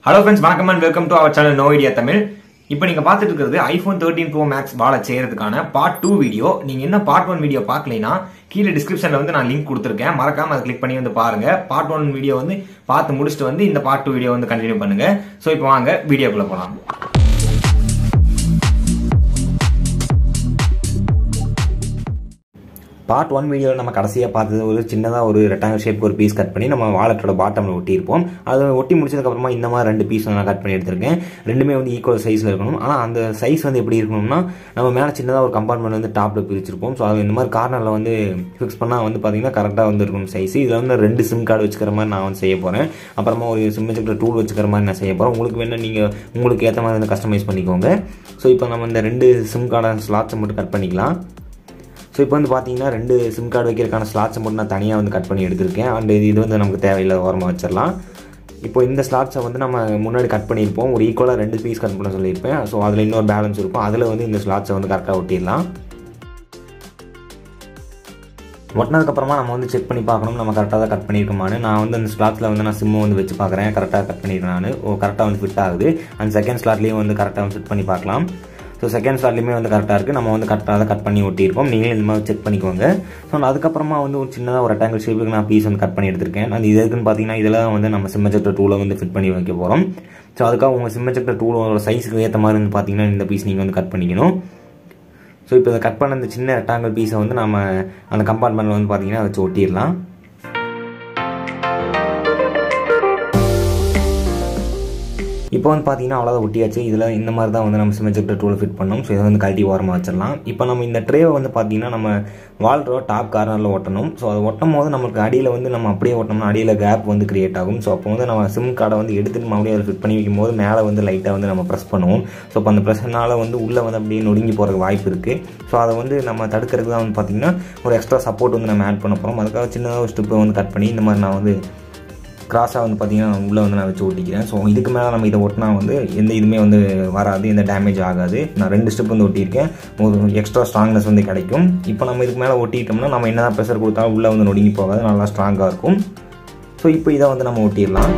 hello friends வணக்கம் and welcome to our channel no idea Tamil இப்போ நீங்க பார்த்துட்டு இருக்கிறது ஐபோன் தேர்ட்டின் ப்ரோ மேக்ஸ் வாழ செய்யறதுக்கான பார்ட் டூ வீடியோ நீங்க என்ன பார்ட் ஒன் வீடியோ பார்க்கலைன்னா கீழே டிஸ்கிரிப்ஷன்ல வந்து நான் லிங்க் கொடுத்துருக்கேன் மறக்காம அதை கிளிக் பண்ணி வந்து பாருங்க பார்ட் ஒன் வீடியோ வந்து பார்த்து முடிச்சுட்டு வந்து இந்த பார்ட் டூ வீடியோ வந்து கண்டினியூ பண்ணுங்க ஸோ இப்போ வாங்க வீடியோக்குள்ள போலாம் பார்ட் ஒன் வீடியோவில் நம்ம கடைசியாக பார்த்தது ஒரு சின்னதாக ஒரு ரெக்டாங்கல் ஷேப் ஒரு பீஸ் கட் பண்ணி நம்ம வாலெட்டோட பாட்டமில் ஒட்டியிருப்போம் அதை ஒட்டி முடிச்சதுக்கப்புறமா இந்த மாதிரி ரெண்டு பீஸ் நான் கட் பண்ணி எடுத்திருக்கேன் ரெண்டுமே வந்து ஈக்குவல் சைஸில் இருக்கணும் ஆனால் அந்த சைஸ் வந்து எப்படி இருக்கணும்னா நம்ம மேலே சின்னதாக ஒரு கம்பார்ட்மெண்ட் வந்து டாப்பில் பிரிச்சிருப்போம் ஸோ அது இந்த மாதிரி கார்னரில் வந்து ஃபிக்ஸ் பண்ணால் வந்து பார்த்தீங்கன்னா கரெக்டாக வந்து இருக்கணும் சைஸ் இதில் வந்து ரெண்டு சிம் கார்டு வச்சுக்கிற மாதிரி நான் வந்து செய்ய போகிறேன் அப்புறமா ஒரு சிம் வச்சுக்கிற டூல் வச்சுக்கிற மாதிரி நான் செய்ய போகிறேன் உங்களுக்கு வேணால் நீங்கள் உங்களுக்கு ஏற்ற மாதிரி வந்து கஸ்டமைஸ் பண்ணிக்கோங்க ஸோ இப்போ நம்ம இந்த ரெண்டு சிம் கார்டை ஸ்லாட்ஸை மட்டும் கட் பண்ணிக்கலாம் ஸோ இப்போ வந்து பார்த்தீங்கன்னா ரெண்டு சிம் கார்டு வைக்கிறதுக்கான ஸ்லாட்ஸை மட்டும் நான் தனியாக வந்து கட் பண்ணி எடுத்திருக்கேன் அண்ட் இது வந்து நமக்கு தேவையில்லை ஓரமாக வச்சிடலாம் இப்போ இந்த ஸ்லாட்ஸை வந்து நம்ம முன்னாடி கட் பண்ணியிருப்போம் ஒரு ஈக்குவலாக ரெண்டு பீஸ் கட் பண்ண சொல்லியிருப்பேன் ஸோ அதில் இன்னொரு பேலன்ஸ் இருக்கும் அதில் வந்து இந்த ஸ்லாட்ஸை வந்து கரெக்டாக ஒட்டிடலாம் ஒட்டினதுக்கப்புறமா நம்ம வந்து செக் பண்ணி பார்க்கணும் நம்ம கரெக்டாக தான் கட் பண்ணியிருக்கோமான்னு நான் வந்து அந்த ஸ்லாட்டில் வந்து நான் சிம்மு வந்து வச்சு பார்க்குறேன் கரெக்டாக கட் பண்ணியிருக்கேன் நான் ஓ கரெக்டாக வந்து ஃபிட் ஆகுது அண்ட் செகண்ட் ஸ்லாட்லேயும் வந்து கரெக்டாக வந்து ஃபிட் பண்ணி பார்க்கலாம் ஸோ செகண்ட் ஸ்லாட்லேயுமே வந்து கரெக்டாக இருக்குது நம்ம வந்து கரெக்டாக தான் கட் பண்ணி ஒட்டியிருக்கோம் நீங்களும் இந்த மாதிரி செக் பண்ணிக்கோங்க ஸோ அதுக்கப்புறமா வந்து ஒரு சின்னதாக ஒரு ரெக்டாங்கிள் ஷேப்புக்கு நான் பீஸ் வந்து கட் பண்ணி எடுத்திருக்கேன் அது இது எதுக்குன்னு பார்த்தீங்கன்னா இதில் வந்து நம்ம சிம்மச்செக்டர் டூலை வந்து ஃபிட் பண்ணி வைக்க போகிறோம் ஸோ அதுக்காக உங்கள் சிம்மச்செக்டர் டூலோட சைஸுக்கு ஏற்ற மாதிரி வந்து பார்த்தீங்கன்னா இந்த பீஸ் நீங்கள் வந்து கட் பண்ணிக்கணும் ஸோ இப்போ இதை கட் பண்ண இந்த சின்ன ரெக்டாங்கிள் பீஸை வந்து நம்ம அந்த கம்பார்ட்மெண்ட்டில் வந்து பார்த்தீங்கன்னா வச்சு ஒட்டிடலாம் இப்போ வந்து பார்த்தீங்கன்னா அவ்வளோதான் ஒட்டியாச்சு இதில் இந்த மாதிரி தான் வந்து நம்ம சிமெஜெக்டர் டூலை ஃபிட் பண்ணோம் ஸோ இதை வந்து கழட்டி ஓரமாக வச்சிடலாம் இப்போ நம்ம இந்த ட்ரேவை வந்து பார்த்தீங்கன்னா நம்ம வால்ரோ டாப் கார்னரில் ஒட்டணும் ஸோ அது ஒட்டும் போது நமக்கு அடியில் வந்து நம்ம அப்படியே ஒட்டோம்னா அடியில் கேப் வந்து கிரியேட் ஆகும் ஸோ அப்போ வந்து நம்ம சிம் கார்டை வந்து எடுத்துட்டு மறுபடியும் அதில் ஃபிட் பண்ணி வைக்கும் போது மேலே வந்து லைட்டாக வந்து நம்ம ப்ரெஸ் பண்ணுவோம் ஸோ அப்போ அந்த ப்ரெஸ்னால வந்து உள்ளே வந்து அப்படியே நொடுங்கி போகிறதுக்கு வாய்ப்பு இருக்குது ஸோ அதை வந்து நம்ம தடுக்கிறதுக்கு தான் வந்து பார்த்திங்கன்னா ஒரு எக்ஸ்ட்ரா சப்போர்ட் வந்து நம்ம ஆட் பண்ண போகிறோம் அதுக்காக சின்னதாக ஒரு ஸ்டெப்பை வந்து கட் பண்ணி இந்த மாதிரி நான் வந்து கிராஸாக வந்து பார்த்திங்கன்னா உள்ளே வந்து நான் வச்சு ஒட்டிக்கிறேன் ஸோ இதுக்கு மேலே நம்ம இதை ஒட்டினா வந்து எந்த இதுவுமே வந்து வராது எந்த டேமேஜ் ஆகாது நான் ரெண்டு ஸ்டெப் வந்து ஒட்டியிருக்கேன் ஒரு எக்ஸ்ட்ரா ஸ்ட்ராங்னஸ் வந்து கிடைக்கும் இப்போ நம்ம இதுக்கு மேலே ஒட்டிட்டோம்னா நம்ம என்ன தான் ப்ரெஷர் கொடுத்தாலும் உள்ளே வந்து நொடுங்கி போகாது நல்லா ஸ்ட்ராங்காக இருக்கும் ஸோ இப்போ இதை வந்து நம்ம ஒட்டிடலாம்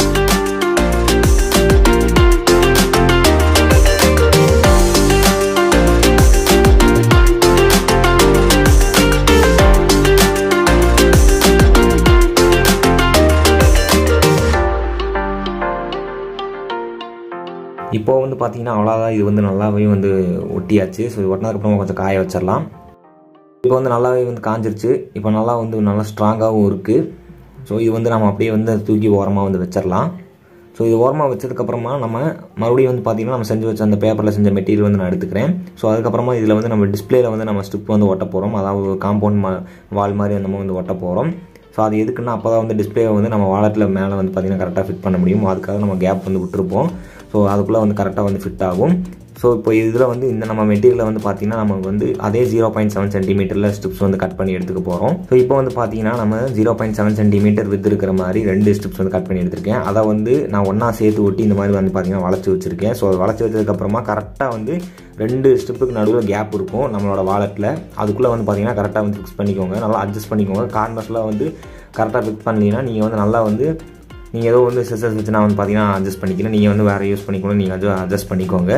இப்போ வந்து பார்த்தீங்கன்னா அவ்வளோதான் இது வந்து நல்லாவே வந்து ஒட்டியாச்சு ஸோ இது ஒட்டினதுக்கப்புறமா கொஞ்சம் காய வச்சிடலாம் இப்போ வந்து நல்லாவே வந்து காஞ்சிருச்சு இப்போ நல்லா வந்து நல்லா ஸ்ட்ராங்காகவும் இருக்குது ஸோ இது வந்து நம்ம அப்படியே வந்து தூக்கி ஓரமாக வந்து வச்சிடலாம் ஸோ இது ஓரமாக வச்சதுக்கப்புறமா நம்ம மறுபடியும் வந்து பார்த்திங்கன்னா நம்ம செஞ்சு வச்ச அந்த பேப்பரில் செஞ்ச மெட்டீரியல் வந்து நான் எடுத்துக்கிறேன் ஸோ அதுக்கப்புறமா இதில் வந்து நம்ம டிஸ்பிளேல வந்து நம்ம ஸ்ட்ரிப் வந்து ஒட்ட போகிறோம் அதாவது காம்பவுண்ட் மா வால் மாதிரி அந்த மாதிரி வந்து ஒட்ட போகிறோம் ஸோ அது எதுக்குன்னா அப்போ தான் வந்து டிஸ்பிளே வந்து நம்ம வாலெட்டில் மேலே வந்து பார்த்திங்கன்னா கரெக்டாக ஃபிட் பண்ண முடியும் அதுக்காக நம்ம கேப் வந்து விட்டுருப்போம் ஸோ அதுக்குள்ளே வந்து கரெக்டாக வந்து ஃபிட் ஆகும் ஸோ இப்போ இதில் வந்து இந்த நம்ம மெட்டீரியலை வந்து பார்த்திங்கன்னா நமக்கு வந்து அதே ஜீரோ பாயிண்ட் செவன் சென்டிமீட்டரில் ஸ்ட்ரிப்ஸ் வந்து கட் பண்ணி எடுத்துக்க போகிறோம் ஸோ இப்போ வந்து பார்த்தீங்கன்னா நம்ம zero point seven centimetre width இருக்கிற மாதிரி ரெண்டு ஸ்ட்ரிப்ஸ் வந்து கட் பண்ணி எடுத்திருக்கேன் அதை வந்து நான் ஒன்றா சேர்த்து ஒட்டி இந்த மாதிரி வந்து பார்த்தீங்கன்னா வளைச்சி வச்சிருக்கேன் ஸோ அது வளைச்சி வச்சதுக்கப்புறமா கரெக்டாக வந்து ரெண்டு ஸ்ட்ரிப்புக்கு நடுவில் கேப் இருக்கும் நம்மளோட வாலெட்டில் அதுக்குள்ளே வந்து பார்த்தீங்கன்னா கரெக்டாக வந்து ஃபிக்ஸ் பண்ணிக்கோங்க நல்லா அட்ஜஸ்ட் பண்ணிக்கோங்க கார்னர்ஸில் வந்து கரெக்டாக ஃபிக்ஸ் பண்ணீங்கன்னா நீங்கள் வந்து நல்லா வந்து நீங்கள் ஏதோ வந்து சிசர்ஸ் வச்சு நான் வந்து பார்த்தீங்கன்னா அட்ஜஸ்ட் பண்ணிக்கிறேன் நீங்கள் வந்து வேறு யூஸ் பண்ணிக்கணும் நீங்கள் அது அட்ஜஸ்ட் பண்ணிக்கோங்க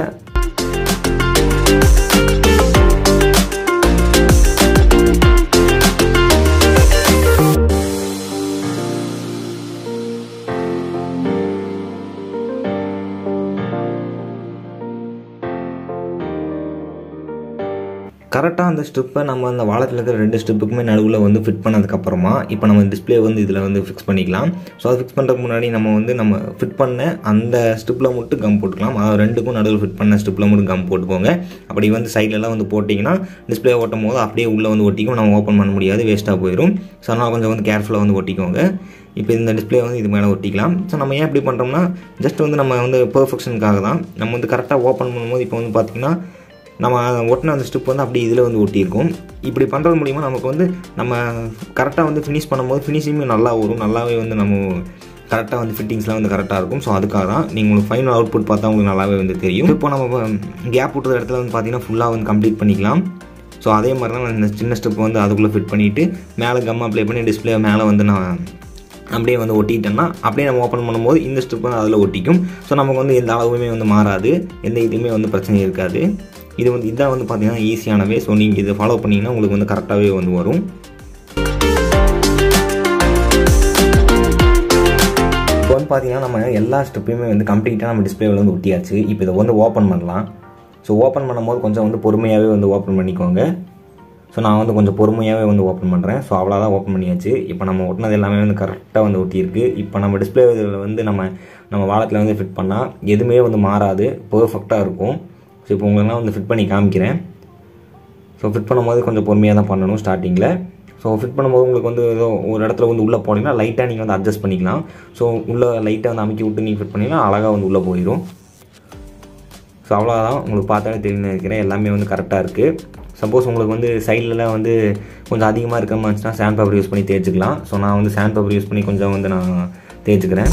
கரெக்டாக அந்த ஸ்ட்ரிப்பை நம்ம அந்த வாலத்தில் இருக்கிற ரெண்டு ஸ்ட்ரிப்புக்குமே நடுவில் வந்து ஃபிட் பண்ணதுக்கப்புறமா இப்போ நம்ம டிஸ்பிளே வந்து இதில் வந்து ஃபிக்ஸ் பண்ணிக்கலாம் ஸோ அது ஃபிக்ஸ் பண்ணுறதுக்கு முன்னாடி நம்ம வந்து நம்ம ஃபிட் பண்ண அந்த ஸ்ட்ரிப்பில் மட்டும் கம் போட்டுக்கலாம் அது ரெண்டுக்கும் நடுவில் ஃபிட் பண்ண ஸ்ட்ரிப்பில் மட்டும் கம் போட்டுக்கோங்க அப்படி வந்து சைட்லலாம் வந்து போட்டிங்கன்னா டிஸ்பிளே ஓட்டும் போது அப்படியே உள்ளே வந்து ஒட்டிக்கும் நம்ம ஓப்பன் பண்ண முடியாது வேஸ்ட்டாக போயிடும் ஸோ அதனால் கொஞ்சம் வந்து கேர்ஃபுல்லாக வந்து ஒட்டிக்கோங்க இப்போ இந்த டிஸ்பிளே வந்து இது மேலே ஒட்டிக்கலாம் ஸோ நம்ம ஏன் இப்படி பண்ணுறோம்னா ஜஸ்ட் வந்து நம்ம வந்து பெர்ஃபெக்ஷனுக்காக தான் நம்ம வந்து கரெக்டாக ஓப்பன் பண்ணும்போது இப்போ வந்து பார்த்திங்கன்னா நம்ம ஒட்டின அந்த ஸ்ட்ரிப் வந்து அப்படியே இதில் வந்து ஒட்டியிருக்கோம் இப்படி பண்ணுறது மூலிமா நமக்கு வந்து நம்ம கரெக்டாக வந்து ஃபினிஷ் பண்ணும்போது ஃபினிஷிங்குமே நல்லா வரும் நல்லாவே வந்து நம்ம கரெக்டாக வந்து ஃபிட்டிங்ஸ்லாம் வந்து கரெக்டாக இருக்கும் ஸோ அதுக்காக தான் நீங்கள் உங்களுக்கு ஃபைனல் அவுட்புட் பார்த்தா உங்களுக்கு நல்லாவே வந்து தெரியும் இப்போ நம்ம கேப் விட்டுற இடத்துல வந்து பார்த்தீங்கன்னா ஃபுல்லாக வந்து கம்ப்ளீட் பண்ணிக்கலாம் ஸோ அதே மாதிரி தான் நான் இந்த சின்ன ஸ்டெப் வந்து அதுக்குள்ளே ஃபிட் பண்ணிவிட்டு மேலே கம் அப்ளை பண்ணி டிஸ்பிளே மேலே வந்து நான் அப்படியே வந்து ஒட்டிட்டோம்னா அப்படியே நம்ம ஓப்பன் பண்ணும்போது இந்த ஸ்ட்ரிப் வந்து அதில் ஒட்டிக்கும் ஸோ நமக்கு வந்து எந்த அளவுமே வந்து மாறாது எந்த இதுவுமே வந்து பிரச்சனை இருக்காது இது வந்து இதான் வந்து பார்த்தீங்கன்னா ஈஸியானவே ஸோ நீங்கள் இதை ஃபாலோ பண்ணிங்கன்னா உங்களுக்கு வந்து கரெக்டாகவே வந்து வரும் இப்போ வந்து பார்த்தீங்கன்னா நம்ம எல்லா ஸ்டெப்பையுமே வந்து கம்ப்ளீட்டாக நம்ம டிஸ்பிளேவில் வந்து ஒட்டியாச்சு இப்போ இதை வந்து ஓப்பன் பண்ணலாம் ஸோ ஓப்பன் பண்ணும்போது கொஞ்சம் வந்து பொறுமையாகவே வந்து ஓப்பன் பண்ணிக்கோங்க ஸோ நான் வந்து கொஞ்சம் பொறுமையாகவே வந்து ஓப்பன் பண்ணுறேன் ஸோ அவ்வளோதான் ஓப்பன் பண்ணியாச்சு இப்போ நம்ம ஒட்டினது எல்லாமே வந்து கரெக்டாக வந்து ஒட்டியிருக்கு இப்போ நம்ம டிஸ்பிளே வந்து நம்ம நம்ம வாலத்தில் வந்து ஃபிட் பண்ணால் எதுவுமே வந்து மாறாது பர்ஃபெக்டாக இருக்கும் ஸோ இப்போ உங்களுக்குலாம் வந்து ஃபிட் பண்ணி காமிக்கிறேன் ஸோ ஃபிட் பண்ணும்போது கொஞ்சம் பொறுமையாக தான் பண்ணணும் ஸ்டார்டிங்கில் ஸோ ஃபிட் பண்ணும்போது உங்களுக்கு வந்து ஏதோ ஒரு இடத்துல வந்து உள்ளே போனீங்கன்னா லைட்டாக நீங்கள் வந்து அட்ஜஸ்ட் பண்ணிக்கலாம் ஸோ உள்ளே லைட்டாக வந்து அமைக்கி விட்டு நீங்கள் ஃபிட் பண்ணிங்கன்னா அழகாக வந்து உள்ளே போயிடும் ஸோ அவ்வளோதான் உங்களுக்கு பார்த்தாலே தெரியும் நினைக்கிறேன் எல்லாமே வந்து கரெக்டாக இருக்குது சப்போஸ் உங்களுக்கு வந்து சைட்லலாம் வந்து கொஞ்சம் அதிகமாக இருக்கிற மாதிரி இருந்துச்சுன்னா சாண்ட் பேப்பர் யூஸ் பண்ணி தேய்ச்சிக்கலாம் ஸோ நான் வந்து சாண்ட் பேப்பர் யூஸ் பண்ணி கொஞ்சம் வந்து நான் தேய்ச்சிக்கிறேன்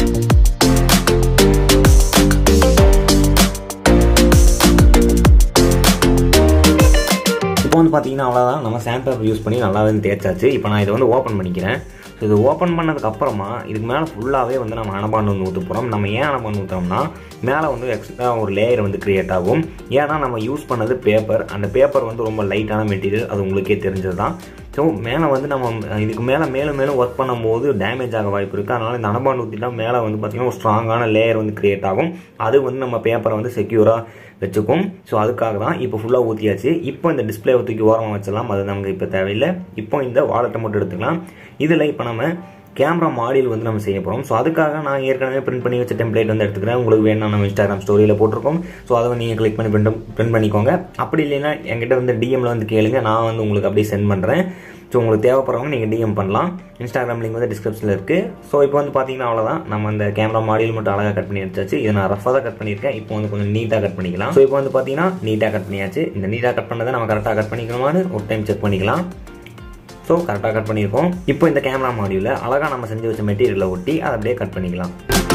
இப்போ வந்து பார்த்தீங்கன்னா அவ்வளோதான் நம்ம சாண்ட் பேப்பர் யூஸ் பண்ணி நல்லா வந்து தேய்ச்சாச்சு இப்போ நான் இதை வந்து ஓப்பன் பண்ணிக்கிறேன் ஸோ இது ஓப்பன் பண்ணதுக்கு அப்புறமா இதுக்கு மேலே ஃபுல்லாகவே வந்து நம்ம அனபாண்டு வந்து ஊற்ற போகிறோம் நம்ம ஏன் அனபாண்டு ஊற்றுறோம்னா மேலே வந்து எக்ஸ்ட்ரா ஒரு லேயர் வந்து கிரியேட் ஆகும் ஏன்னா நம்ம யூஸ் பண்ணது பேப்பர் அந்த பேப்பர் வந்து ரொம்ப லைட்டான மெட்டீரியல் அது உங்களுக்கே தெரிஞ்சது தான் ஸோ மேலே வந்து நம்ம இதுக்கு மேலே மேலும் மேலும் ஒர்க் பண்ணும்போது டேமேஜ் ஆக வாய்ப்பு இருக்குது அதனால் இந்த அனபாண்டு ஊற்றிட்டா மேலே வந்து பார்த்திங்கன்னா ஒரு ஸ்ட்ராங்கான லேயர் வந்து கிரியேட் ஆகும் அது வந்து நம்ம பேப்பரை வந்து செக்யூராக வச்சுக்கும் ஸோ அதுக்காக தான் இப்போ ஃபுல்லாக ஊற்றியாச்சு இப்போ இந்த டிஸ்பிளே தூக்கி ஓரமாக வச்சிடலாம் அது நமக்கு இப்போ தேவையில்லை இப்போ இந்த வாலெட்டை மட்டும் எடுத்துக்கலாம் இதில் இப்போ நம்ம கேமரா மாடியில் வந்து நம்ம செய்ய போகிறோம் ஸோ அதுக்காக நான் ஏற்கனவே பிரிண்ட் பண்ணி வச்ச டெம்ப்ளேட் வந்து எடுத்துக்கிறேன் உங்களுக்கு வேணும் நம்ம இன்ஸ்டாகிராம் ஸ்டோரியில் போட்டிருக்கோம் ஸோ அதை நீங்கள் கிளிக் பண்ணி பிரிண்ட் பிரிண்ட் பண்ணிக்கோங்க அப்படி இல்லைன்னா என்கிட்ட வந்து டிஎம்ல வந்து கேளுங்க நான் வந்து உங்களுக்கு அப்படியே சென்ட் பண்ணுறேன் ஸோ உங்களுக்கு தேவைப்படுறவங்க நீங்கள் டிஎம் பண்ணலாம் இன்ஸ்டாகிராம் லிங்க் வந்து டிஸ்கிரிப்ஷனில் இருக்குது ஸோ இப்போ வந்து பார்த்தீங்கன்னா அவ்வளோதான் நம்ம அந்த கேமரா மாடியில் மட்டும் அழகாக கட் பண்ணி எடுத்தாச்சு இதை நான் ரஃபாக தான் கட் பண்ணியிருக்கேன் இப்போ வந்து கொஞ்சம் நீட்டாக கட் பண்ணிக்கலாம் ஸோ இப்போ வந்து பார்த்தீங்கன்னா நீட்டாக கட் பண்ணியாச்சு இந்த நீட்டாக கட் பண்ணதை நம்ம கரெக்டாக கட் பண்ணிக்கணுமான்னு ஒரு டைம் செக் பண்ணிக்கலாம் ஸோ கரெக்டாக கட் பண்ணியிருக்கோம் இப்போ இந்த கேமரா மாடியில் அழகாக நம்ம செஞ்சு வச்ச மெட்டீரியலை ஒட்டி அதை அப்படியே கட் பண்ணிக்கலாம்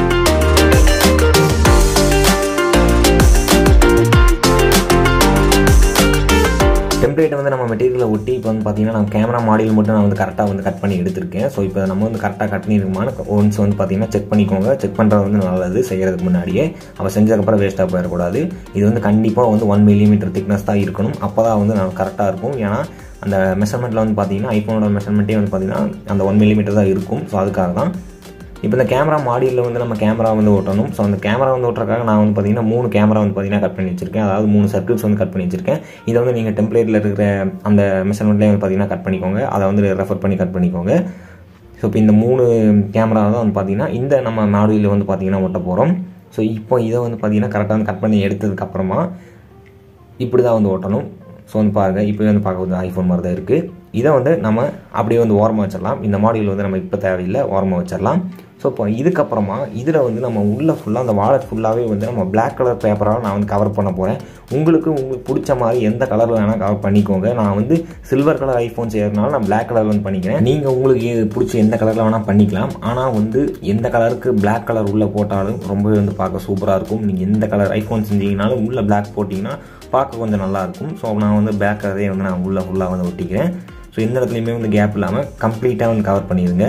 டெம்ப்ளேட்டை வந்து நம்ம மெட்டீரியலை ஒட்டி இப்போ வந்து பார்த்தீங்கன்னா நம்ம கேமரா மாடியில் மட்டும் நான் வந்து கரெக்டாக வந்து கட் பண்ணி எடுத்திருக்கேன் ஸோ இப்போ நம்ம வந்து கரெக்டாக கட் பண்ணியிருக்குமான்னு ஒன்ஸ் வந்து பார்த்தீங்கன்னா செக் பண்ணிக்கோங்க செக் பண்ணுறது வந்து நல்லது செய்கிறதுக்கு முன்னாடியே அவள் செஞ்சதுக்கப்புறம் வேஸ்ட்டாக போயிடக்கூடாது இது வந்து கண்டிப்பாக வந்து ஒன் மில்லிமீட்டர் திக்னஸ் தான் இருக்கணும் அப்போ தான் வந்து நான் கரெக்டாக இருக்கும் ஏன்னா அந்த மெஷர்மெண்ட்டில் வந்து பார்த்தீங்கன்னா ஐஃபோனோட மெஷர்மெண்ட்டே வந்து பார்த்தீங்கன்னா அந்த ஒன் மில்லிமீட்டர் தான் இருக்கும் ஸோ அதுக்காக தான் இப்போ இந்த கேமரா மாடியில் வந்து நம்ம கேமரா வந்து ஓட்டணும் ஸோ அந்த கேமரா வந்து ஓட்டுறதுக்காக நான் வந்து பார்த்தீங்கன்னா மூணு கேமரா வந்து பார்த்தீங்கன்னா கட் பண்ணி வச்சிருக்கேன் அதாவது மூணு சர்க்கிள்ஸ் வந்து கட் பண்ணி வச்சிருக்கேன் இதை வந்து நீங்கள் டெம்ப்ளேட்டில் இருக்கிற அந்த மெஷர்மெண்ட்லேயே வந்து பார்த்தீங்கன்னா கட் பண்ணிக்கோங்க அதை வந்து ரெஃபர் பண்ணி கட் பண்ணிக்கோங்க ஸோ இப்போ இந்த மூணு கேமரா தான் வந்து பார்த்தீங்கன்னா இந்த நம்ம மாடியில் வந்து பார்த்தீங்கன்னா ஒட்ட போகிறோம் ஸோ இப்போ இதை வந்து பார்த்தீங்கன்னா கரெக்டாக வந்து கட் பண்ணி எடுத்ததுக்கப்புறமா இப்படி தான் வந்து ஓட்டணும் ஸோ வந்து பாருங்கள் இப்போ வந்து பார்க்க வந்து ஐஃபோன் மாதிரி தான் இருக்குது இதை வந்து நம்ம அப்படியே வந்து ஓரமாக வச்சிடலாம் இந்த மாடியில் வந்து நம்ம இப்போ தேவையில்லை ஓரமாக வச்சிடலாம் ஸோ இப்போ இதுக்கப்புறமா இதில் வந்து நம்ம உள்ளே ஃபுல்லாக அந்த வாலெட் ஃபுல்லாகவே வந்து நம்ம பிளாக் கலர் பேப்பரால் நான் வந்து கவர் பண்ண போகிறேன் உங்களுக்கு உங்களுக்கு பிடிச்ச மாதிரி எந்த கலரில் வேணால் கவர் பண்ணிக்கோங்க நான் வந்து சில்வர் கலர் ஐஃபோன் செய்யறதுனால நான் பிளாக் கலர் வந்து பண்ணிக்கிறேன் நீங்கள் உங்களுக்கு பிடிச்ச எந்த கலரில் வேணால் பண்ணிக்கலாம் ஆனால் வந்து எந்த கலருக்கு பிளாக் கலர் உள்ளே போட்டாலும் ரொம்பவே வந்து பார்க்க சூப்பராக இருக்கும் நீங்கள் எந்த கலர் ஐஃபோன் செஞ்சீங்கனாலும் உள்ளே பிளாக் போட்டிங்கன்னா பார்க்க கொஞ்சம் நல்லாயிருக்கும் ஸோ நான் வந்து பிளாக் கலரே வந்து நான் உள்ளே ஃபுல்லாக வந்து ஒட்டிக்கிறேன் ஸோ எந்த இடத்துலையுமே வந்து கேப் இல்லாமல் கம்ப்ளீட்டாக வந்து கவர் பண்ணிடுங்க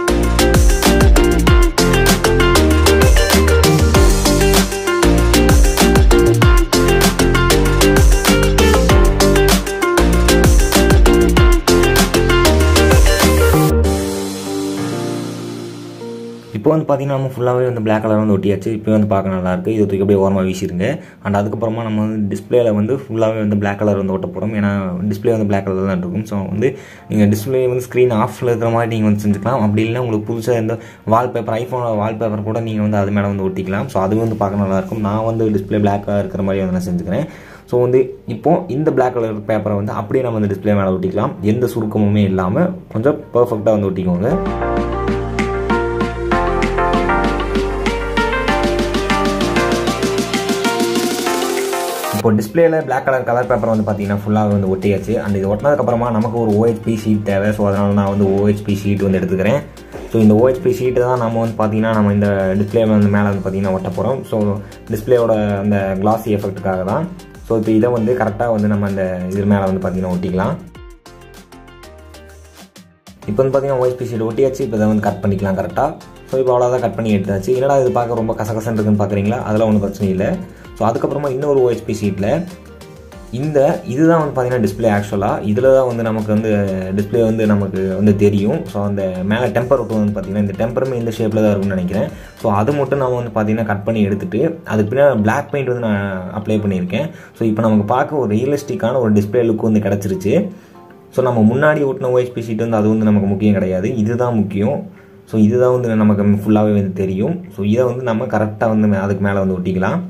இப்போ வந்து பார்த்தீங்கன்னா நம்ம ஃபுல்லாகவே வந்து பிளாக் கலர் வந்து ஒட்டியாச்சு இப்போ வந்து பார்க்க நல்லா இருக்குது இதை தூக்கி அப்படியே ஓரமாக வீசிருங்க அண்ட் அதுக்கப்புறமா நம்ம வந்து டிஸ்பிளேல வந்து ஃபுல்லாகவே வந்து பிளாக் கலர் வந்து ஒட்ட போகிறோம் ஏன்னா டிஸ்பிளே வந்து பிளாக் கலர் தான் இருக்கும் ஸோ வந்து நீங்கள் டிஸ்பிளே வந்து ஸ்க்ரீன் ஆஃபில் இருக்கிற மாதிரி நீங்கள் வந்து செஞ்சுக்கலாம் அப்படி இல்லைன்னா உங்களுக்கு புதுசாக எந்த வால்பேப்பர் ஐஃபோனோட வால்பேப்பர் கூட நீங்கள் வந்து அது மேலே வந்து ஒட்டிக்கலாம் ஸோ அது வந்து பார்க்க நல்லாயிருக்கும் நான் வந்து டிஸ்பிளே பிளாக்காக இருக்கிற மாதிரி வந்து நான் செஞ்சுக்கிறேன் ஸோ வந்து இப்போ இந்த பிளாக் கலர் பேப்பரை வந்து அப்படியே நம்ம இந்த டிஸ்பிளே மேலே ஒட்டிக்கலாம் எந்த சுருக்கமுமே இல்லாமல் கொஞ்சம் பர்ஃபெக்டாக வந்து ஒட்டிக்கோங்க இப்போ டிஸ்பிளேல பிளாக் கலர் கலர் பேப்பர் வந்து பார்த்தீங்கன்னா ஃபுல்லாக வந்து ஒட்டியாச்சு அண்ட் இது ஒட்டினதுக்கப்புறமா நமக்கு ஒரு ஓஹெச்பி ஷீட் தேவை ஸோ அதனால் நான் வந்து ஓஹெச்பி ஷீட் வந்து எடுத்துக்கிறேன் ஸோ இந்த ஓஹெச்பி ஷீட்டு தான் நம்ம வந்து பார்த்தீங்கன்னா நம்ம இந்த டிஸ்பிளே வந்து மேலே வந்து பார்த்தீங்கன்னா ஒட்ட போகிறோம் ஸோ டிஸ்பிளேயோட அந்த கிளாஸி எஃபெக்ட்டுக்காக தான் ஸோ இப்போ இதை வந்து கரெக்டாக வந்து நம்ம அந்த இது மேலே வந்து பார்த்தீங்கன்னா ஒட்டிக்கலாம் இப்போ வந்து பார்த்தீங்கன்னா ஓஎஸ்பி ஷீட் ஒட்டியாச்சு இப்போ இதை வந்து கட் பண்ணிக்கலாம் கரெக்டாக ஸோ இப்போ அவ்வளோதான் கட் பண்ணி எடுத்தாச்சு என்னடா இது பார்க்க ரொம்ப கசகசன்னு இருக்குன்னு பார்க்குறீங்களா அதெல்லாம் ஒன்றும் பிரச்சனை இல்லை ஸோ அதுக்கப்புறமா இன்னொரு ஓஎஸ்பி ஷீட்டில் இந்த இதுதான் வந்து பார்த்தீங்கன்னா டிஸ்பிளே ஆக்சுவலாக இதில் தான் வந்து நமக்கு வந்து டிஸ்பிளே வந்து நமக்கு வந்து தெரியும் ஸோ அந்த மேலே டெம்பர் ஒட்டு வந்து பார்த்தீங்கன்னா இந்த டெம்பருமே இந்த ஷேப்பில் தான் இருக்கும்னு நினைக்கிறேன் ஸோ அது மட்டும் நம்ம வந்து பார்த்தீங்கன்னா கட் பண்ணி எடுத்துட்டு அதுக்கு பின்னாடி பிளாக் பெயிண்ட் வந்து நான் அப்ளை பண்ணியிருக்கேன் ஸோ இப்போ நமக்கு பார்க்க ஒரு ரியலிஸ்டிக்கான ஒரு டிஸ்பிளே லுக் வந்து கிடச்சிருச்சு ஸோ நம்ம முன்னாடி ஓட்டின ஓஎஸ்பி ஷீட் வந்து அது வந்து நமக்கு முக்கியம் கிடையாது இதுதான் முக்கியம் ஸோ இதுதான் வந்து நமக்கு ஃபுல்லாகவே வந்து தெரியும் ஸோ இதை வந்து நம்ம கரெக்டாக வந்து அதுக்கு மேலே வந்து ஒட்டிக்கலாம்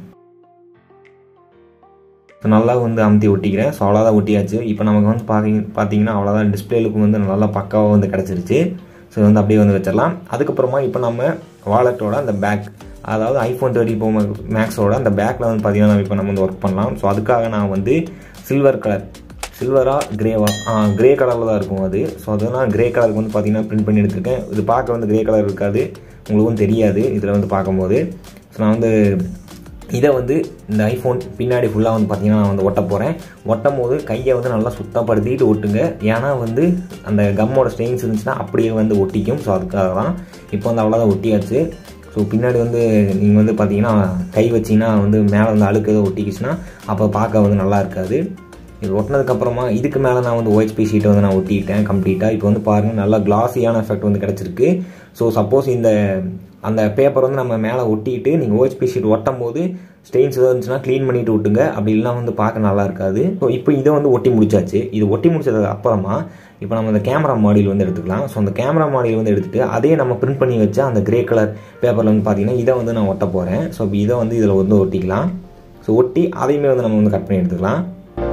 ஸோ நல்லா வந்து அமுத்தி ஒட்டிக்கிறேன் ஸோ அவ்வளோதான் ஒட்டியாச்சு இப்போ நமக்கு வந்து பார்த்தீங்க பார்த்தீங்கன்னா அவ்வளோதான் டிஸ்பிளேலுக்கு வந்து நல்லா பக்காவாக வந்து கிடச்சிருச்சு ஸோ வந்து அப்படியே வந்து வச்சிடலாம் அதுக்கப்புறமா இப்போ நம்ம வாலெட்டோட அந்த பேக் அதாவது ஐஃபோன் தேர்ட்டி ப்ரோ மேக்ஸோட அந்த பேக்கில் வந்து பார்த்தீங்கன்னா இப்போ நம்ம வந்து ஒர்க் பண்ணலாம் ஸோ அதுக்காக நான் வந்து சில்வர் கலர் சில்வரா கிரேவா ஆ கிரே கலரில் தான் இருக்கும் அது ஸோ அதெல்லாம் கிரே கலருக்கு வந்து பார்த்தீங்கன்னா பிரிண்ட் பண்ணி எடுத்திருக்கேன் இது பார்க்க வந்து கிரே கலர் இருக்காது உங்களுக்கும் தெரியாது இதில் வந்து பார்க்கும்போது ஸோ நான் வந்து இதை வந்து இந்த ஐஃபோன் பின்னாடி ஃபுல்லாக வந்து பார்த்தீங்கன்னா நான் வந்து ஒட்ட போகிறேன் ஒட்டும் போது கையை வந்து நல்லா சுத்தப்படுத்திட்டு ஒட்டுங்க ஏன்னா வந்து அந்த கம்மோட ஸ்டெயின்ஸ் இருந்துச்சுன்னா அப்படியே வந்து ஒட்டிக்கும் ஸோ அதுக்காக தான் இப்போ வந்து அவ்வளோதான் ஒட்டியாச்சு ஸோ பின்னாடி வந்து நீங்கள் வந்து பார்த்தீங்கன்னா கை வச்சிங்கன்னா வந்து மேலே வந்து அழுக்கு ஏதோ ஒட்டிக்கிச்சுன்னா அப்போ பார்க்க வந்து நல்லா இருக்காது இது ஒட்டினதுக்கப்புறமா இதுக்கு மேலே நான் வந்து OHP ஷீட்டை வந்து நான் ஒட்டிட்டேன் கம்ப்ளீட்டாக இப்போ வந்து பாருங்கள் நல்லா கிளாஸியான எஃபெக்ட் வந்து கிடச்சிருக்கு ஸோ சப்போஸ் இந்த அந்த பேப்பர் வந்து நம்ம மேலே ஒட்டிட்டு நீங்கள் OHP ஷீட் ஒட்டும் போது ஸ்டெயின்ஸ் ஏதாவது இருந்துச்சுன்னா க்ளீன் பண்ணிட்டு விட்டுங்க அப்படி இல்லைனா வந்து பார்க்க நல்லா இருக்காது ஸோ இப்போ இதை வந்து ஒட்டி முடிச்சாச்சு இது ஒட்டி முடிச்சதுக்கு அப்புறமா இப்போ நம்ம அந்த கேமரா மாடியில் வந்து எடுத்துக்கலாம் ஸோ அந்த கேமரா மாடியில் வந்து எடுத்துட்டு அதே நம்ம பிரிண்ட் பண்ணி வச்சா அந்த கிரே கலர் பேப்பரில் வந்து பார்த்தீங்கன்னா இதை வந்து நான் ஒட்ட போகிறேன் ஸோ இப்போ இதை வந்து இதில் வந்து ஒட்டிக்கலாம் ஸோ ஒட்டி அதையுமே வந்து நம்ம வந்து கட் பண்ணி எடுத்துக்கலாம்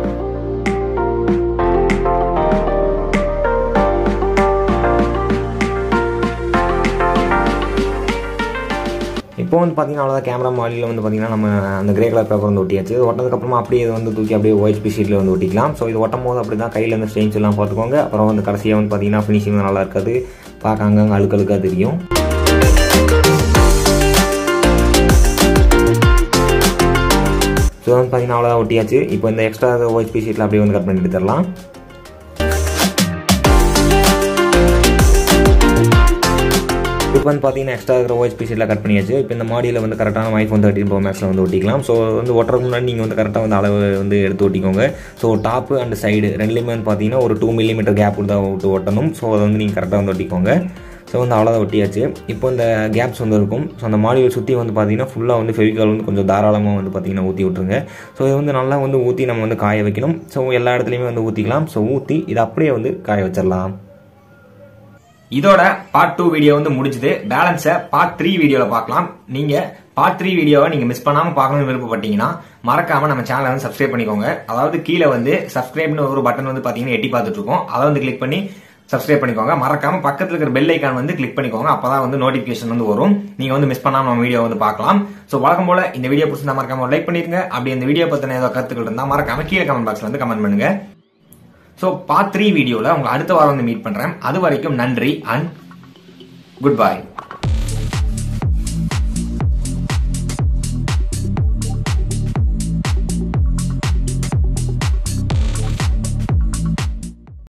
இப்போ வந்து பார்த்தீங்கன்னா அவ்வளோதான் கேமரா மாடியில் வந்து பார்த்தீங்கன்னா நம்ம அந்த கிரே கலர் பேப்பர் வந்து ஒட்டியாச்சு இது ஒட்டினதுக்கப்புறமா அப்படியே இது வந்து தூக்கி அப்படியே OHP ஷீட்டில் வந்து ஒட்டிக்கலாம் ஸோ இது ஒட்டும் போது அப்படி தான் கையில் இந்த ஸ்டெயின்ஸ் எல்லாம் பார்த்துக்கோங்க அப்புறம் வந்து கடைசியாக வந்து பார்த்தீங்கன்னா ஃபினிஷிங் நல்லா இருக்காது பார்க்க அங்கங்கே அழுக்கழுக்காக தெரியும் ஸோ வந்து பார்த்தீங்கன்னா அவ்வளோதான் ஒட்டியாச்சு இப்போ இந்த எக்ஸ்ட்ரா OHP ஷீட்டில் அப்படியே வந்து கட் பண்ணி எடுத்துடலாம் இப்போ வந்து பார்த்தீங்கன்னா எக்ஸ்ட்ரா இருக்கிற OHP ஷீட்டில் கட் பண்ணியாச்சு இப்போ இந்த மாடியில் வந்து கரெக்டான ஐஃபோன் தேர்ட்டின் ப்ரோ மேக்ஸில் வந்து ஒட்டிக்கலாம் ஸோ வந்து ஒட்டுறதுக்கு முன்னாடி நீங்கள் வந்து கரெக்டாக வந்து அளவு வந்து எடுத்து ஒட்டிக்கோங்க ஸோ டாப்பு அண்ட் சைடு ரெண்டுலேயுமே வந்து பார்த்தீங்கன்னா ஒரு டூ மில்லிமீட்டர் கேப் தான் விட்டு ஒட்டணும் ஸோ அதை வந்து நீங்கள் கரெக்டாக வந்து ஒட்டிக்கோங்க ஸோ வந்து அவ்வளோதான் ஒட்டியாச்சு இப்போ இந்த கேப்ஸ் வந்து இருக்கும் ஸோ அந்த மாடியை சுற்றி வந்து பார்த்தீங்கன்னா ஃபுல்லாக வந்து ஃபெவிகால் வந்து கொஞ்சம் தாராளமாக வந்து பார்த்தீங்கன்னா ஊற்றி விட்ருங்க ஸோ இது வந்து நல்லா வந்து ஊற்றி நம்ம வந்து காய வைக்கணும் ஸோ எல்லா இடத்துலையுமே வந்து ஊற்றிக்கலாம் ஸோ ஊற்றி இதை அப்படியே வந்து காய வச்சிடலாம் இதோட பார்ட் டூ வீடியோ வந்து முடிஞ்சது பேலன்ஸை பார்ட் த்ரீ வீடியோல பார்க்கலாம் நீங்க பார்ட் த்ரீ வீடியோவை நீங்க மிஸ் பண்ணாம பார்க்கணும்னு விருப்பப்பட்டீங்கன்னா மறக்காம நம்ம சேனலை வந்து சப்ஸ்கிரைப் பண்ணிக்கோங்க அதாவது கீழே வந்து சப்ஸ்கிரைப்னு ஒரு பட்டன் வந்து பாத்தீங்கன்னா எட்டி பார்த்துட்டு இருக்கோம் அதை வந்து கிளிக் பண்ணி சப்ஸ்கிரைப் பண்ணிக்கோங்க மறக்காம பக்கத்துல இருக்கிற பெல் ஐக்கான் வந்து கிளிக் பண்ணிக்கோங்க அப்பதான் வந்து நோட்டிபிகேஷன் வந்து வரும் நீங்க வந்து மிஸ் பண்ணாம நம்ம வீடியோ வந்து பார்க்கலாம் சோ வழக்கம் போல இந்த வீடியோ பிடிச்சிருந்தா மறக்காம லைக் பண்ணிருங்க அப்படி இந்த வீடியோ பத்தின ஏதோ கருத்துக்கள் இருந்தா மறக்காம கீழே கமெண்ட் பாக்ஸ்ல வந்து கமெண்ட் பண்ணுங்க ஸோ பார்ட் த்ரீ வீடியோவில் உங்களை அடுத்த வாரம் வந்து மீட் பண்ணுறேன் அது வரைக்கும் நன்றி அண்ட் குட் பை